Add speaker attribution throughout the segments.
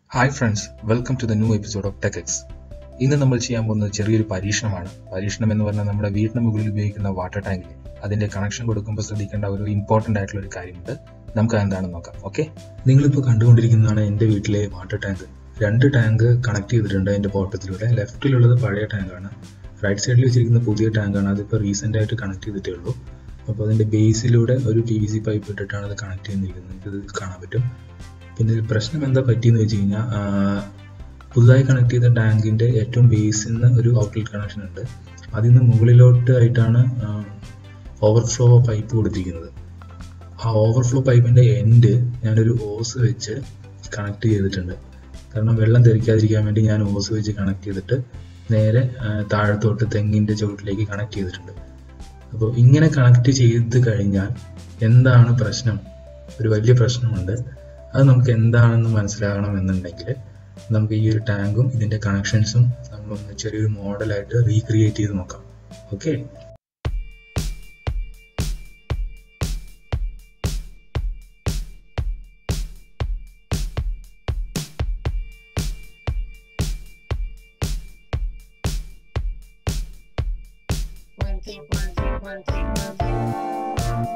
Speaker 1: Hi friends welcome to the new episode of Techex ഇന്ന് നമ്മൾ ചെയ്യാൻ പോകുന്നത് ചെറിയൊരു പരീക്ഷണമാണ് പരീക്ഷണം എന്ന് പറഞ്ഞാൽ നമ്മുടെ വീടിന് മുകളിൽ ഉപയോഗിക്കുന്ന വാട്ടർ ടാങ്കിൽ അതിന്റെ കണക്ഷൻ കൊടുക്കുമ്പോൾ ശ്രദ്ധിക്കേണ്ട ഒരു ഇമ്പോർട്ടന്റ് ആയിട്ടുള്ള ഒരു കാര്യമുണ്ട് നമുക്ക് എന്താണെന്ന് നോക്കാം ഓക്കെ നിങ്ങളിപ്പോൾ കണ്ടുകൊണ്ടിരിക്കുന്നതാണ് എൻ്റെ വീട്ടിലെ വാട്ടർ ടാങ്ക് രണ്ട് ടാങ്ക് കണക്ട് ചെയ്തിട്ടുണ്ട് എൻ്റെ ബോട്ടത്തിലൂടെ ലെഫ്റ്റിലുള്ളത് പഴയ ടാങ്കാണ് റൈറ്റ് സൈഡിൽ വെച്ചിരിക്കുന്ന പുതിയ ടാങ്കാണ് അതിപ്പോൾ റീസെൻ്റ് ആയിട്ട് കണക്ട് ചെയ്തിട്ടേ ഉള്ളൂ അപ്പോൾ അതിൻ്റെ ബേസിലൂടെ ഒരു പി വി സി പൈപ്പ് ഇട്ടിട്ടാണ് അത് കണക്ട് ചെയ്തിരിക്കുന്നത് നിങ്ങൾക്ക് ഇത് കാണാൻ പറ്റും പിന്നെ ഒരു പ്രശ്നം എന്താ പറ്റിയെന്ന് വെച്ച് കഴിഞ്ഞാൽ പുതുതായി കണക്ട് ചെയ്ത ടാങ്കിൻ്റെ ഏറ്റവും ബേസിൽ നിന്ന് ഒരു ഔട്ട്ലെറ്റ് കണക്ഷൻ ഉണ്ട് അതിൽ നിന്ന് മുകളിലോട്ട് ആയിട്ടാണ് ഓവർഫ്ലോ പൈപ്പ് കൊടുത്തിരിക്കുന്നത് ആ ഓവർഫ്ലോ പൈപ്പിൻ്റെ എൻഡ് ഞാനൊരു ഓസ് വെച്ച് കണക്ട് ചെയ്തിട്ടുണ്ട് കാരണം വെള്ളം തെറിക്കാതിരിക്കാൻ വേണ്ടി ഞാൻ ഓസ് വെച്ച് കണക്ട് ചെയ്തിട്ട് നേരെ താഴത്തോട്ട് തെങ്ങിൻ്റെ ചുവട്ടിലേക്ക് കണക്ട് ചെയ്തിട്ടുണ്ട് അപ്പോൾ ഇങ്ങനെ കണക്ട് ചെയ്ത് കഴിഞ്ഞാൽ എന്താണ് പ്രശ്നം ഒരു വലിയ പ്രശ്നമുണ്ട് അത് നമുക്ക് എന്താണെന്ന് മനസ്സിലാകണം എന്നുണ്ടെങ്കിൽ നമുക്ക് ഈ ഒരു ടാങ്കും ഇതിൻ്റെ കണക്ഷൻസും നമ്മളൊന്ന് ചെറിയൊരു മോഡലായിട്ട് റീക്രിയേറ്റ് ചെയ്ത് നോക്കാം okay
Speaker 2: One, two, one, two, one, two, one, two.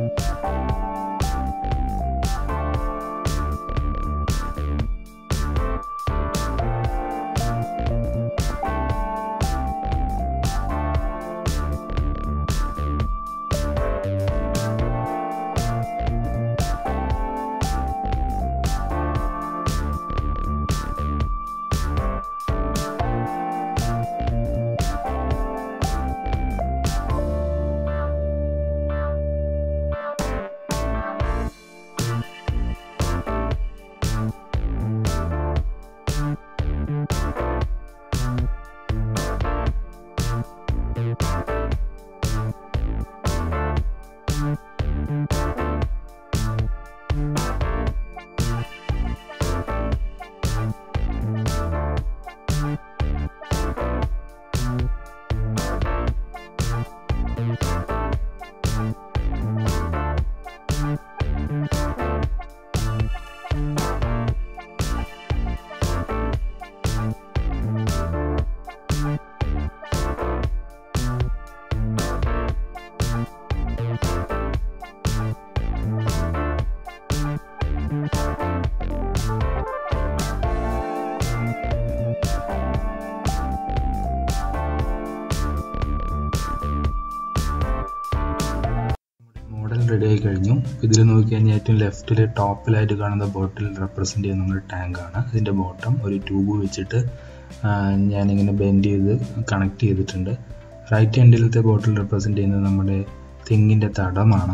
Speaker 1: Model ready ആയി കഴിഞ്ഞു ഇതിൽ നോക്കി കഴിഞ്ഞാൽ ഏറ്റവും ലെഫ്റ്റിലെ ടോപ്പിലായിട്ട് കാണുന്ന ബോട്ടിൽ റെപ്രസെൻ്റ് ചെയ്യുന്ന നമ്മുടെ ടാങ്കാണ് അതിൻ്റെ ബോട്ടം ഒരു ട്യൂബ് വെച്ചിട്ട് ആ, ഞാനിങ്ങനെ ബെൻഡ് ചെയ്ത് കണക്ട് ചെയ്തിട്ടുണ്ട് റൈറ്റ് എൻഡിലത്തെ ബോട്ടിൽ റെപ്രസെൻ്റ് ചെയ്യുന്നത് നമ്മുടെ തെങ്ങിൻ്റെ തടമാണ്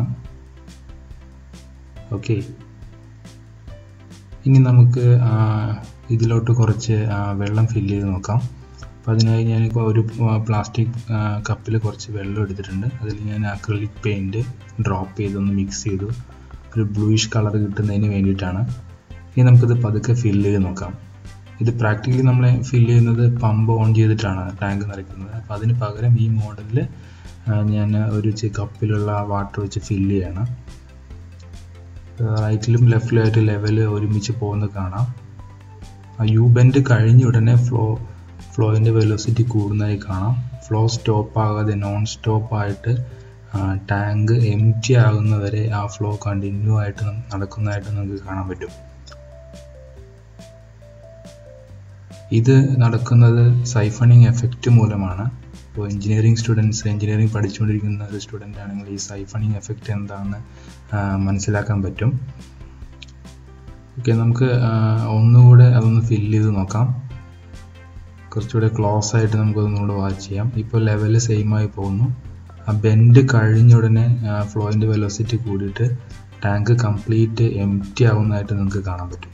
Speaker 1: ഓക്കെ ഇനി നമുക്ക് ആ, ഇതിലോട്ട് കുറച്ച് ആ, വെള്ളം ഫില്ല് ചെയ്ത് നോക്കാം അപ്പോൾ അതിനായി ഞാനിപ്പോൾ ഒരു പ്ലാസ്റ്റിക് കപ്പിൽ കുറച്ച് വെള്ളം എടുത്തിട്ടുണ്ട് അതിൽ ഞാൻ അക്രലിക് പെയിൻറ്റ് ഡ്രോപ്പ് ചെയ്തൊന്ന് മിക്സ് ചെയ്തു ഒരു ബ്ലൂയിഷ് കളർ കിട്ടുന്നതിന് വേണ്ടിയിട്ടാണ് ഇനി നമുക്കിത് പതുക്കെ ഫില്ല് ചെയ്ത് നോക്കാം ഇത് പ്രാക്ടിക്കലി നമ്മൾ ഫില്ല് ചെയ്യുന്നത് പമ്പ് ഓൺ ചെയ്തിട്ടാണ് ടാങ്ക് നിറയ്ക്കുന്നത് അപ്പോൾ അതിന് പകരം ഈ മോഡലിൽ ഞാൻ ഒരു ചെ- കപ്പിലുള്ള വാട്ടർ വെച്ച് ഫില്ല് ചെയ്യണം റൈറ്റിലും ലെഫ്റ്റിലും ആയിട്ട് ലെവൽ ഒരുമിച്ച് പോകുന്നത് കാണാം ആ യു ബെൻഡ് കഴിഞ്ഞ ഉടനെ ഫ്ലോ ഫ്ലോയിൻ്റെ വെലോസിറ്റി കൂടുന്നതായി കാണാം ഫ്ലോ സ്റ്റോപ്പ് ആകാതെ നോൺ സ്റ്റോപ്പ് ആയിട്ട് ടാങ്ക് എം ടി ആകുന്നവരെ ആ ഫ്ലോ കണ്ടിന്യൂ ആയിട്ട് നം- നടക്കുന്നതായിട്ട് നമുക്ക് കാണാൻ പറ്റും ഇത് നടക്കുന്നത് സൈഫണിങ് എഫക്റ്റ് മൂലമാണ് ഇപ്പോൾ എഞ്ചിനീയറിംഗ് സ്റ്റുഡൻസ് എഞ്ചിനീയറിംഗ് പഠിച്ചുകൊണ്ടിരിക്കുന്ന ഒരു സ്റ്റുഡൻ്റ് ആണെങ്കിൽ ഈ സൈഫണിങ് എഫക്റ്റ് എന്താണെന്ന് ആ, മനസ്സിലാക്കാൻ പറ്റും ഓക്കെ നമുക്ക് ആ, ഒന്നുകൂടെ അതൊന്ന് ഫില്ല് ചെയ്ത് നോക്കാം കുറച്ചുകൂടെ ക്ലോസ് ആയിട്ട് നമുക്ക് ഒന്നുകൂടെ വാച്ച് ചെയ്യാം ഇപ്പോൾ ലെവൽ സെയിം ആയി പോകുന്നു ആ ബെൻഡ് കഴിഞ്ഞ ഉടനെ ഫ്ലോയിൻ്റെ വെലോസിറ്റി കൂടിയിട്ട് ടാങ്ക് കംപ്ലീറ്റ് എം ടി ആവുന്നതായിട്ട് നിങ്ങൾക്ക് കാണാൻ പറ്റും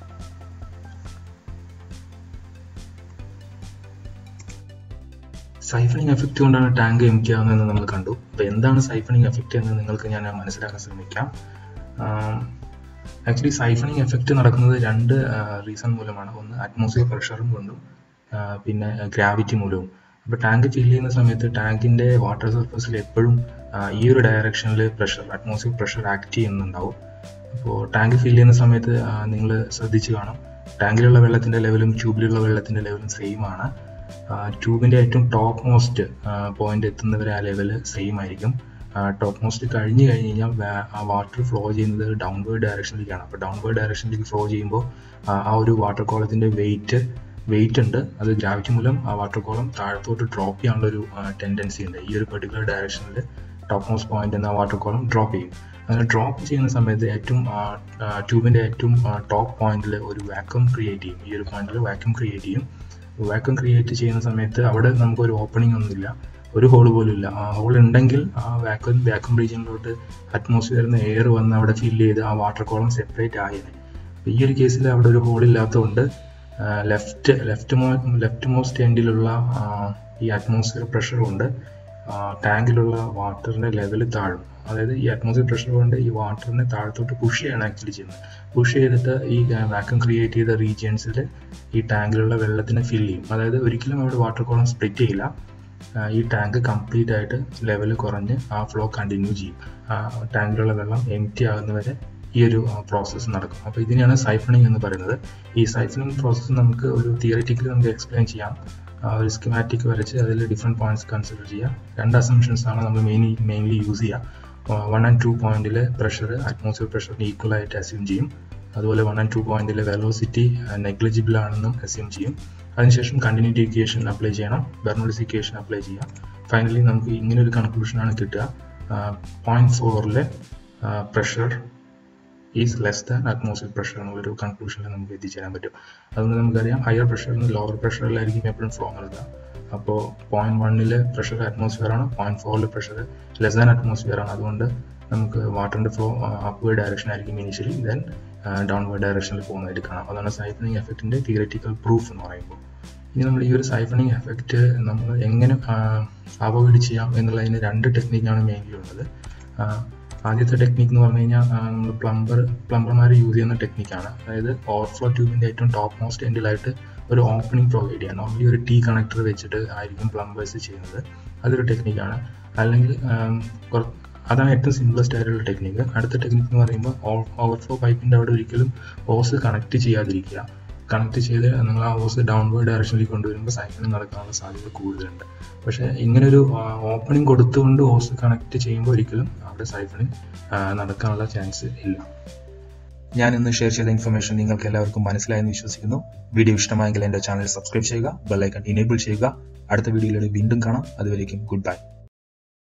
Speaker 1: സൈഫണിങ് എഫക്റ്റ് കൊണ്ടാണ് ടാങ്ക് എം ടി ആവുന്നതെന്ന് നമ്മൾ കണ്ടു അപ്പോൾ എന്താണ് സൈഫണിങ് എഫക്റ്റ് എന്ന് നിങ്ങൾക്ക് ഞാൻ മനസ്സിലാക്കാൻ ശ്രമിക്കാം ആക്ച്വലി സൈഫണിങ് എഫക്റ്റ് നടക്കുന്നത് രണ്ട് റീസൺ മൂലമാണ് ഒന്ന് അറ്റ്മോസ്ഫിയർ പ്രഷറും കൊണ്ടും ആ, പിന്നെ ഗ്രാവിറ്റി മൂലവും അപ്പോൾ ടാങ്ക് ഫില്ല് ചെയ്യുന്ന സമയത്ത് ടാങ്കിന്റെ വാട്ടർ സർഫസിൽ എപ്പോഴും ആ, ഈ ഒരു ഡയറക്ഷനിൽ പ്രഷർ അറ്റ്മോസ്ഫിയർ പ്രഷർ ആക്ട് ചെയ്യുന്നുണ്ടാവും അപ്പോൾ ടാങ്ക് ഫില്ല് ചെയ്യുന്ന സമയത്ത് നിങ്ങൾ ശ്രദ്ധിച്ച് കാണും ടാങ്കിലുള്ള വെള്ളത്തിന്റെ ലെവലും ട്യൂബിലുള്ള വെള്ളത്തിന്റെ ലെവലും സെയിം ആണ് ട്യൂബിന്റെ ഏറ്റവും ടോപ്പ് മോസ്റ്റ് പോയിന്റ് എത്തുന്നവരെ ആ ലെവൽ സെയിം ആയിരിക്കും ടോപ്പ് മോസ്റ്റ് കഴിഞ്ഞ് കഴിഞ്ഞ് കഴിഞ്ഞാൽ ആ വാട്ടർ ഫ്ലോ ചെയ്യുന്നത് ഡൗൺവേർഡ് ഡയറക്ഷനിലേക്കാണ് അപ്പോൾ ഡൗൺവേർഡ് ഡയറക്ഷനിലേക്ക് ഫ്ലോ ചെയ്യുമ്പോൾ ആ ഒരു വാട്ടർ കോളത്തിന്റെ വെയിറ്റ് വെയിറ്റ് ഉണ്ട് അത് ഗ്രാവിറ്റി മൂലം ആ വാട്ടർ കോളം താഴത്തോട്ട് ഡ്രോപ്പ് ചെയ്യാനുള്ള ഒരു ടെൻഡൻസി ഉണ്ട് ഈ ഒരു പെർട്ടിക്കുലർ ഡയറക്ഷനിൽ ടോപ്പ് മോസ്റ്റ് പോയിന്റ് എന്ന വാട്ടർ കോളം ഡ്രോപ്പ് ചെയ്യും അങ്ങനെ ഡ്രോപ്പ് ചെയ്യുന്ന സമയത്ത് ഏറ്റവും ട്യൂബിന്റെ ഏറ്റവും ടോപ്പ് പോയിന്റിൽ ഒരു വാക്വം ക്രിയേറ്റ് ചെയ്യും ഈ ഒരു പോയിന്റിൽ വാക്വം ക്രിയേറ്റ് ചെയ്യും വാക്വം ക്രിയേറ്റ് ചെയ്യുന്ന സമയത്ത് അവിടെ നമുക്ക് ഒരു ഓപ്പണിംഗ് ഒന്നുമില്ല ഒരു ഹോൾ പോലും ഇല്ല ആ ഹോൾ ഉണ്ടെങ്കിൽ ആ വാക്വം വാക്വം റീജിയനിലോട്ട് അറ്റ്മോസ്ഫിയറിൽ നിന്ന് എയർ വന്ന് അവിടെ ഫില്ല് ചെയ്ത് ആ വാട്ടർ കോളം സെപ്പറേറ്റ് ആയേനെ ഈ ഒരു കേസിൽ അവിടെ ഒരു ഹോൾ ഇല്ലാത്തതുകൊണ്ട് ലെഫ്റ്റ് ലെഫ്റ്റ് മോ ലെഫ്റ്റ് മോസ്റ്റ് എൻഡിലുള്ള ഈ അറ്റ്മോസ്ഫിയർ പ്രഷർ കൊണ്ട് ടാങ്കിലുള്ള വാട്ടറിന്റെ ലെവൽ താഴും അതായത് ഈ അറ്റ്മോസ്ഫിയർ പ്രഷർ കൊണ്ട് ഈ വാട്ടറിനെ താഴത്തോട്ട് പുഷ് ചെയ്യാണ് ആക്ച്വലി ചെയ്യുന്നത് പുഷ് ചെയ്തിട്ട് ഈ വാക്വം ക്രിയേറ്റ് ചെയ്ത റീജിയൻസിൽ ഈ ടാങ്കിലുള്ള വെള്ളത്തിനെ ഫിൽ ചെയ്യും അതായത് ഒരിക്കലും അവിടെ വാട്ടർ കോളം സ്പ്ലിറ്റ് ചെയ്യില്ല ഈ ടാങ്ക് കംപ്ലീറ്റ് ആയിട്ട് ലെവൽ കുറഞ്ഞ് ആ ഫ്ലോ കണ്ടിന്യൂ ചെയ്യും ആ ടാങ്കിലുള്ള വെള്ളം എം ടി ആകുന്നവരെ ഈ ഒരു പ്രോസസ്സ് നടക്കും അപ്പോൾ ഇതിനെയാണ് സൈഫണിങ് എന്ന് പറയുന്നത് ഈ സൈഫണിങ് പ്രോസസ്സ് നമുക്ക് ഒരു തിയററ്റിക്കലി നമുക്ക് എക്സ്പ്ലെയിൻ ചെയ്യാം ഒരു സ്കിമാറ്റിക് വരച്ച് അതിൽ ഡിഫറെൻറ്റ് പോയിന്റ്സ് കൺസിഡർ ചെയ്യുക രണ്ട് അസംഷൻസ് ആണ് നമ്മൾ മെയിൻലി മെയിൻലി യൂസ് ചെയ്യുക വൺ ആൻഡ് ടു പോയിന്റിലെ പ്രഷർ അറ്റ്മോസ്ഫിയർ പ്രഷറിന് ഈക്വൽ ആയിട്ട് അസ്യൂം ചെയ്യും അതുപോലെ വൺ ആൻഡ് ടു പോയിന്റിലെ വെലോസിറ്റി നെഗ്ലിജിബിൾ ആണെന്നും അസ്യൂം ചെയ്യും അതിനുശേഷം കണ്ടിന്യൂറ്റി ഇക്വേഷൻ അപ്ലൈ ചെയ്യണം ബെർണോളിസ് ഇക്വേഷൻ അപ്ലൈ ചെയ്യാം ഫൈനലി നമുക്ക് ഇങ്ങനെ ഒരു കൺക്ലൂഷനാണ് കിട്ടുക പോയിന്റ് ഫോറിലെ pressure is less than atmosphere pressure എന്നുള്ളൊരു കൺക്ലൂഷനിൽ നമുക്ക് എത്തിച്ചേരാൻ പറ്റും അതുകൊണ്ട് നമുക്കറിയാം ഹയർ പ്രഷറിൽ നിന്ന് ലോവർ പ്രഷറിലായിരിക്കും എപ്പോഴും ഫ്ലോ നടക്കുക അപ്പോൾ പോയിന്റ് വണ്ണിലെ പ്രഷർ അറ്റ്മോസ്ഫിയർ ആണ് പോയിന്റ് ഫോറിലെ പ്രഷർ ലെസ് ദാൻ അറ്റ്മോസ്ഫിയർ ആണ് അതുകൊണ്ട് നമുക്ക് വാട്ടറിന്റെ ഫ്ലോ അപ്വേർഡ് ഡയറക്ഷൻ ആയിരിക്കും ഇനീഷ്യലി ദെൻ ഡൗൺവേർഡ് ഡയറക്ഷനിൽ പോകുന്നതായിട്ട് കാണാം അതാണ് സൈഫണിങ് എഫക്റ്റിന്റെ തിയററ്റിക്കൽ പ്രൂഫ് എന്ന് പറയുമ്പോൾ ഇനി നമ്മൾ ഈ ഒരു സൈഫണിങ് എഫക്റ്റ് നമ്മൾ എങ്ങനെ അവോയ്ഡ് ചെയ്യാം എന്നുള്ളതിന് രണ്ട് ടെക്നിക്കാണ് മെയിൻലി ഉള്ളത് ആദ്യത്തെ ടെക്നിക്ക് എന്ന് പറഞ്ഞു കഴിഞ്ഞാൽ നമ്മൾ പ്ലംബർ പ്ലംബർമാർ യൂസ് ചെയ്യുന്ന ടെക്നിക്കാണ് അതായത് ഓവർഫ്ലോ ട്യൂബിന്റെ ഏറ്റവും ടോപ്പ് മോസ്റ്റ് എൻഡിലായിട്ട് ഒരു ഓപ്പണിംഗ് പ്രൊവൈഡ് ചെയ്യുക നോർമലി ഒരു ടീ കണക്ടർ വെച്ചിട്ട് ആയിരിക്കും പ്ലംബേഴ്സ് ചെയ്യുന്നത് അതൊരു ടെക്നിക്കാണ് അല്ലെങ്കിൽ അതാണ് ഏറ്റവും സിംപ്ലസ്റ്റ് ആയിട്ടുള്ള ടെക്നിക്ക് അടുത്ത ടെക്നിക്ക് എന്ന് പറയുമ്പോൾ ഓവർഫ്ലോ പൈപ്പിന്റെ അവിടെ ഒരിക്കലും ഹോസ് കണക്ട് ചെയ്യാതിരിക്കുക കണക്ട് ചെയ്ത് നിങ്ങൾ ആ ഹോസ് ഡൗൺവേർഡ് ഡയറക്ഷനിലേക്ക് കൊണ്ടുവരുമ്പോൾ സൈക്കിളിംഗ് നടക്കാനുള്ള സാധ്യത കൂടുതലുണ്ട് പക്ഷേ ഇങ്ങനൊരു ഓപ്പണിംഗ് കൊടുത്തുകൊണ്ട് ഹോസ് കണക്ട് ചെയ്യുമ്പോൾ ഒരിക്കലും അവിടെ സൈക്കിളിംഗ് നടക്കാനുള്ള ചാൻസ് ഇല്ല
Speaker 3: ഞാൻ ഇന്ന് ഷെയർ ചെയ്ത ഇൻഫർമേഷൻ നിങ്ങൾക്ക് എല്ലാവർക്കും മനസ്സിലായെന്ന് വിശ്വസിക്കുന്നു വീഡിയോ ഇഷ്ടമായെങ്കിൽ എന്റെ ചാനൽ സബ്സ്ക്രൈബ് ചെയ്യുക ബെല്ലൈക്കൺ ഇനേബിൾ ചെയ്യുക അടുത്ത വീഡിയോയിലൂടെ വീണ്ടും കാണാം അതുവരേക്കും ഗുഡ് ബൈ